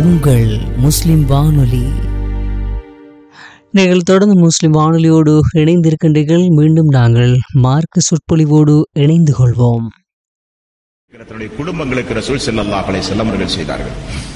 உங்கள் முஸ்லிம் வானொலி நீங்கள் தொடர்ந்து முஸ்லிம் வானொலியோடு இணைந்திருக்கின்றீர்கள் மீண்டும் நாங்கள் மார்க்க சொற்பொழிவோடு இணைந்து கொள்வோம் தன்னுடைய குடும்பங்களுக்கு ரசூல் ஸல்லல்லாஹு அலைஹி வஸல்லம் அவர்கள் செய்தார்கள்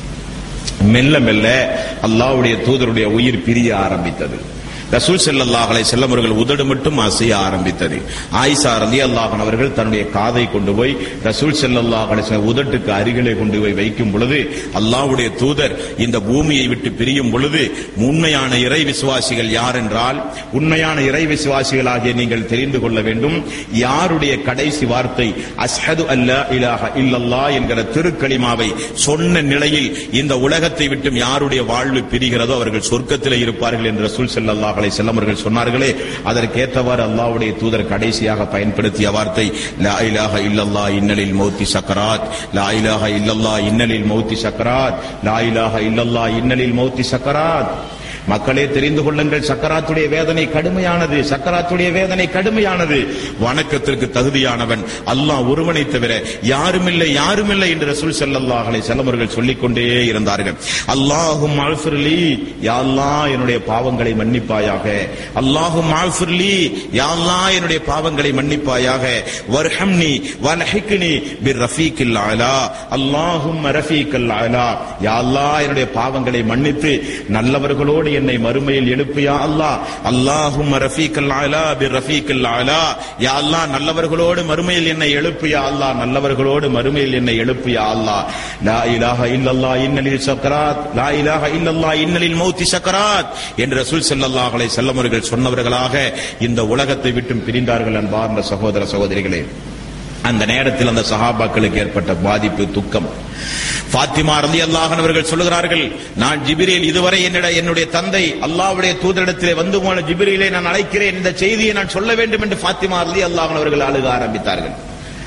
மெல்ல மெல்ல அல்லாஹ்வுடைய தூதருடைய உயிர் பிரிய ஆரம்பித்தது ரசூல் ஸல்லல்லாஹு அலைஹி வஸல்லம் அவர்கள் உதடு மட்டும் அசைய ஆரம்பித்தது ஆயிஷா ரலியல்லாஹு அன்ஹா அவர்கள் தன்னுடைய காதை கொண்டு போய் ரசூல் ஸல்லல்லாஹு அலைஹி வஸல்லம் உதட்டுக்கு அருகிலே கொண்டு போய் வைக்கும் பொழுது அல்லாஹ்வுடைய தூதர் இந்த பூமியை விட்டு பிரியும் பொழுது உண்மையான இறை விசுவாசிகள் யார் என்றால் உண்மையான இறை விசுவாசிகளாகிய நீங்கள் தெரிந்து கொள்ள வேண்டும் யாருடைய கடைசி வார்த்தை அஸ்ஹது அல்லா இலாஹ இல்லல்லாஹ் என்கிற திருக்கலிமாவை சொன்ன நிலையில் இந்த உலகத்தை விட்டும் யாருடைய வாழ்வு பிரிகிறதோ அவர்கள் சொர்க்கத்திலே இருப்பார்கள் என்று ரசூல் ஸல்லல்லாஹு அலைஹி வஸல்லம் அவர்கள் சொன்னார்களே அதற்கேற்றவாறு அல்லாஹ்வுடைய தூதர் கடைசியாக பயன்படுத்திய வார்த்தை லா இலாஹ இல்லல்லாஹ் இன்னலில் மௌத்தி சக்கராத் லா இலாஹ இல்லல்லாஹ் இன்னலில் மௌத்தி சக்கராத் லா இலாஹ இல்லல்லாஹ் இன்னலில் மௌத்தி சக்கராத் மக்களே தெரிந்து கொள்ளுங்கள் சக்கராத்துடைய வேதனை கடுமையானது சக்கராத்துடைய வேதனை கடுமையானது வணக்கத்திற்கு தகுதியானவன் அல்லாஹ் ஒருவனை தவிர யாருமில்லை யாருமில்லை என்று ரசூல் ஸல்லல்லாஹு அலைஹி வஸல்லம் அவர்கள் சொல்லிக் கொண்டே இருந்தார்கள் அல்லாஹும் அல்ஃபிர்லி யா அல்லாஹ் என்னுடைய பாவங்களை மன்னிப்பாயாக அல்லாஹும் அல்ஃபிர்லி யா அல்லாஹ் என்னுடைய பாவங்களை மன்னிப்பாயாக வர்ஹம்னி வலஹிக்னி பிர் ரஃபீக்கில் அலா அல்லாஹும் ரஃபீக்கல் அலா யா அல்லாஹ் என்னுடைய பாவங்களை மன்னித்து நல்லவர்களோடு என்னை மறுமையில் எழுப்பியா அல்லாஹ் அல்லாஹும் ரஃபீக்கல் அலா பிர் ரஃபீக்கல் அலா யா அல்லாஹ் நல்லவர்களோடு மறுமையில் என்னை எழுப்பியா அல்லாஹ் நல்லவர்களோடு மறுமையில் என்னை எழுப்பியா அல்லாஹ் லா இலாஹ இல்லல்லாஹ் இன்னலில் சக்கராத் லா இலாஹ இல்லல்லாஹ் இன்னலில் மௌத்தி சக்கராத் என்று ரசூல் ஸல்லல்லாஹு அலைஹி வஸல்லம் அவர்கள் சொன்னவர்களாக இந்த உலகத்தை விட்டும் பிரிந்தார்கள் அன்பார்ந்த சகோதர சகோதரிகளே அந்த நேரத்தில் அந்த சஹாபாக்களுக்கு ஏற்பட்ட பாதிப்பு துக்கம் பாத்திமா ரலி அல்லாஹன் அவர்கள் சொல்லுகிறார்கள் நான் ஜிபிரில் இதுவரை என்னிட என்னுடைய தந்தை அல்லாஹ்வுடைய தூதரிடத்திலே வந்து போன ஜிபிரிலை நான் அழைக்கிறேன் இந்த செய்தியை நான் சொல்ல வேண்டும் என்று பாத்திமா ரலி அல்லாஹன் அவர்கள் அழுக ஆரம்பித்தார்கள்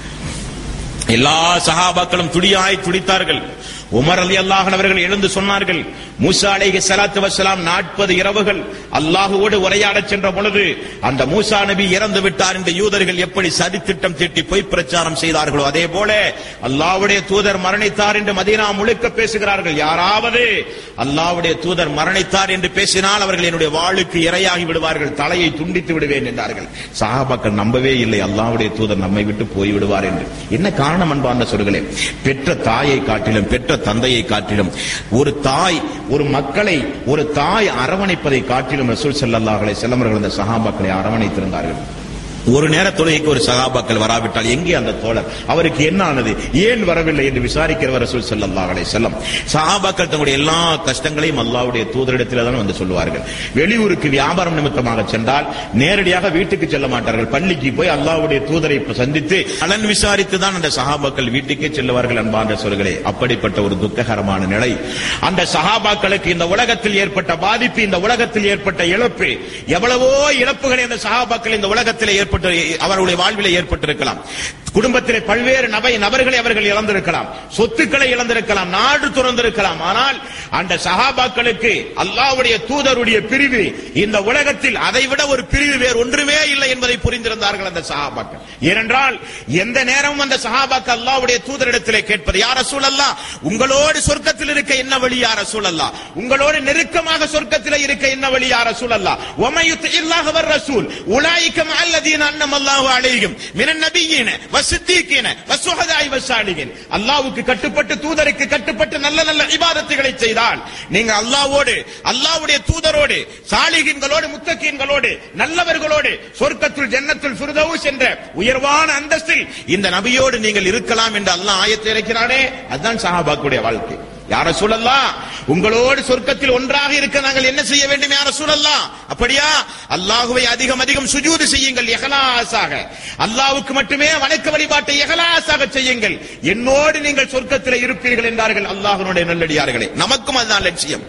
எல்லா சஹாபாக்களும் துடியாய் துடித்தார்கள் உமர் அலி அல்லாஹன் அவர்கள் எழுந்து சொன்னார்கள் மூசா அலைஹி ஸலாத்து வஸலாம் 40 இரவுகள் அல்லாஹுவோடு உரையாடச் சென்ற பொழுது அந்த மூசா நபி இறந்து விட்டார் என்று யூதர்கள் எப்படி சதித்திட்டம் தீட்டி பொய் பிரச்சாரம் செய்தார்களோ அதே போல அல்லாஹ்வுடைய தூதர் மரணித்தார் என்று மதீனா முழுக்க பேசுகிறார்கள் யாராவது அல்லாஹ்வுடைய தூதர் மரணித்தார் என்று பேசினால் அவர்கள் என்னுடைய வாளுக்கு இரையாகி விடுவார்கள் தலையை துண்டித்து விடுவேன் என்றார்கள் சஹாபாக்கள் நம்பவே இல்லை அல்லாஹ்வுடைய தூதர் நம்மை விட்டு போய் விடுவார் என்று என்ன காரணம் அன்பார்ந்த சொல்களே பெற்ற தாயை காட்டிலும் பெற்ற தந்தையை காட்டிலும் ஒரு தாய் ஒரு மக்களை ஒரு தாய் அரவணைப்பதை காட்டிலும் ரசூல் ஸல்லல்லாஹு அலைஹி வஸல்லம் அவர்கள் அந்த சஹாபாக்களை அரவணைத்திருந்தார்கள் ஒரு நேர தொழுகைக்கு ஒரு சகாபாக்கள் வராவிட்டால் எங்கே அந்த தோழர் அவருக்கு என்ன ஆனது ஏன் வரவில்லை என்று விசாரிக்கிறவர் ரசூல் ஸல்லல்லாஹு அலைஹி வஸல்லம் சஹாபாக்கள் தங்களுடைய எல்லா கஷ்டங்களையும் அல்லாஹ்வுடைய தூதரிடத்தில் தான் வந்து சொல்லுவார்கள் வெளியூருக்கு வியாபாரம் நிமித்தமாக சென்றால் நேரடியாக வீட்டுக்கு செல்ல மாட்டார்கள் பள்ளிக்கு போய் அல்லாஹ்வுடைய தூதரை சந்தித்து நலன் விசாரித்து தான் அந்த சஹாபாக்கள் வீட்டுக்கே செல்லுவார்கள் அன்பார்ந்த சொல்களே அப்படிப்பட்ட ஒரு துக்ககரமான நிலை அந்த சஹாபாக்களுக்கு இந்த உலகத்தில் ஏற்பட்ட பாதிப்பு இந்த உலகத்தில் ஏற்பட்ட இழப்பு எவ்வளவோ இழப்புகளை அந்த சஹாபாக்கள் இந்த உலகத்தில் ஏற்பட்டு அவருடைய வாழ்விலே ஏற்பட்டிருக்கலாம் குடும்பத்திலே பல்வேறு நபை நபர்களை அவர்கள் இழந்திருக்கலாம் சொத்துக்களை இழந்திருக்கலாம் நாடு துறந்திருக்கலாம் ஆனால் அந்த சஹாபாக்களுக்கு அல்லாஹ்வுடைய தூதருடைய பிரிவு இந்த உலகத்தில் அதைவிட ஒரு பிரிவு வேறு ஒன்றுமே இல்லை என்பதை புரிந்திருந்தார்கள் அந்த சஹாபாக்கள் ஏனென்றால் எந்த நேரமும் அந்த சஹாபாக்கள் அல்லாஹ்வுடைய தூதரிடத்திலே கேட்பது யார் ரசூலல்லா உங்களோடு சொர்க்கத்தில் இருக்க என்ன வழி யார் ரசூலல்லா உங்களோடு நெருக்கமாக சொர்க்கத்தில் இருக்க என்ன வழி யார் ரசூலல்லா ஒமையுத் இல்லாஹ் வர் ரசூல் உலாயிக்கம் அல்லதீன அன்னம் அல்லாஹு அலைஹிம் மினன் நபியீன வசித்தீக்கின வசுஹதாய் வசாலிகின் அல்லாஹ்வுக்கு கட்டுப்பட்டு தூதருக்கு கட்டுப்பட்டு நல்ல நல்ல இபாதத்துகளை செய்தால் நீங்க அல்லாஹ்வோடு அல்லாஹ்வுடைய தூதரோடு சாலிகின்களோடு முத்தகீன்களோடு நல்லவர்களோடு சொர்க்கத்துல் ஜன்னத்துல் ஃபிர்தௌஸ் என்ற உயர்வான அந்தஸ்தில் இந்த நபியோடு நீங்கள் இருக்கலாம் என்று அல்லாஹ் ஆயத்தை இறக்கிறானே அதுதான் சஹாபாக்குடைய வாழ்க்கை யார சூழல்லாம் உங்களோடு சொர்க்கத்தில் ஒன்றாக இருக்க நாங்கள் என்ன செய்ய வேண்டும் யார சூழல்லாம் அப்படியா அல்லாஹுவை அதிகம் அதிகம் சுஜூது செய்யுங்கள் எகலாசாக அல்லாஹ்வுக்கு மட்டுமே வணக்க வழிபாட்டை எகலாசாக செய்யுங்கள் என்னோடு நீங்கள் சொர்க்கத்தில் இருப்பீர்கள் என்றார்கள் அல்லாஹ்வுடைய நல்லடியார்களே நமக்கும் அதுதான் லட்சியம்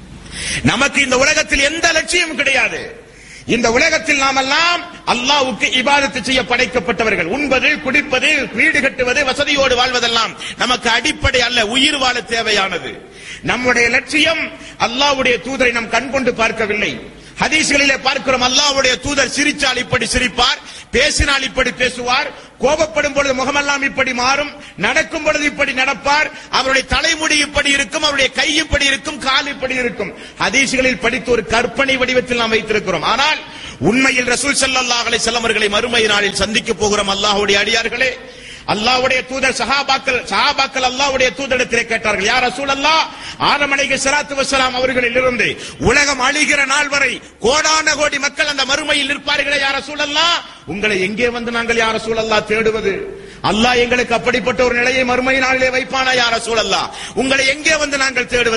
நமக்கு இந்த உலகத்தில் எந்த லட்சியமும் கிடையாது இந்த உலகத்தில் நாமெல்லாம் அல்லாஹ்வுக்கு இபாதத்து செய்ய படைக்கப்பட்டவர்கள் உண்பது குடிப்பது வீடு கட்டுவது வசதியோடு வாழ்வதெல்லாம் நமக்கு அடிப்படை அல்ல உயிர் வாழ தேவையானது நம்முடைய லட்சியம் அல்லாஹ்வுடைய தூதரை நாம் கண் கொண்டு பார்க்கவில்லை ஹதீஸ்களிலே பார்க்கிறோம் அல்லாஹ்வுடைய தூதர் சிரிச்சால் இப்படி சிரிப்பார் பேசினால் இப்படி பேசுவார் கோபப்படும் பொழுது முகமெல்லாம் இப்படி மாறும் நடக்கும் பொழுது இப்படி நடப்பார் அவருடைய தலைமுடி இப்படி இருக்கும் அவருடைய கை இப்படி இருக்கும் கால் இப்படி இருக்கும் ஹதீஸ்களில் படித்து ஒரு கற்பனை வடிவத்தில் நாம் வைத்திருக்கிறோம் ஆனால் உண்மையில் ரசூல் ஸல்லல்லாஹு அலைஹி வஸல்லம் அவர்களை மறுமை நாளில் சந்திக்க போகிறோம் அல்லாஹ்வுடைய அடியார்களே அல்லாஹ்வுடைய தூதர் சஹாபாக்கள் சஹாபாக்கள் அல்லாஹ்வுடைய தூதரிடத்திலே கேட்டார்கள் யார் ரசூல் அல்லாஹ் ஆதம் அலைஹி ஸலாத்து வஸலாம் அவர்களிலிருந்து உலகம் அழிகிற நாள் வரை கோடான கோடி மக்கள் அந்த மறுமையில் நிற்பார்களே யார் ரசூல் அல்லாஹ் உங்களை எங்கே வந்து நாங்கள் யார் ரசூல் அல்லாஹ் தேடுவது அல்லாஹ் எங்களுக்கு அப்படிப்பட்ட ஒரு நிலையை மறுமை நாளிலே வைப்பானா யார் ரசூல் அல்லாஹ் உங்களை எங்கே வந்து நாங்கள் தேடுவது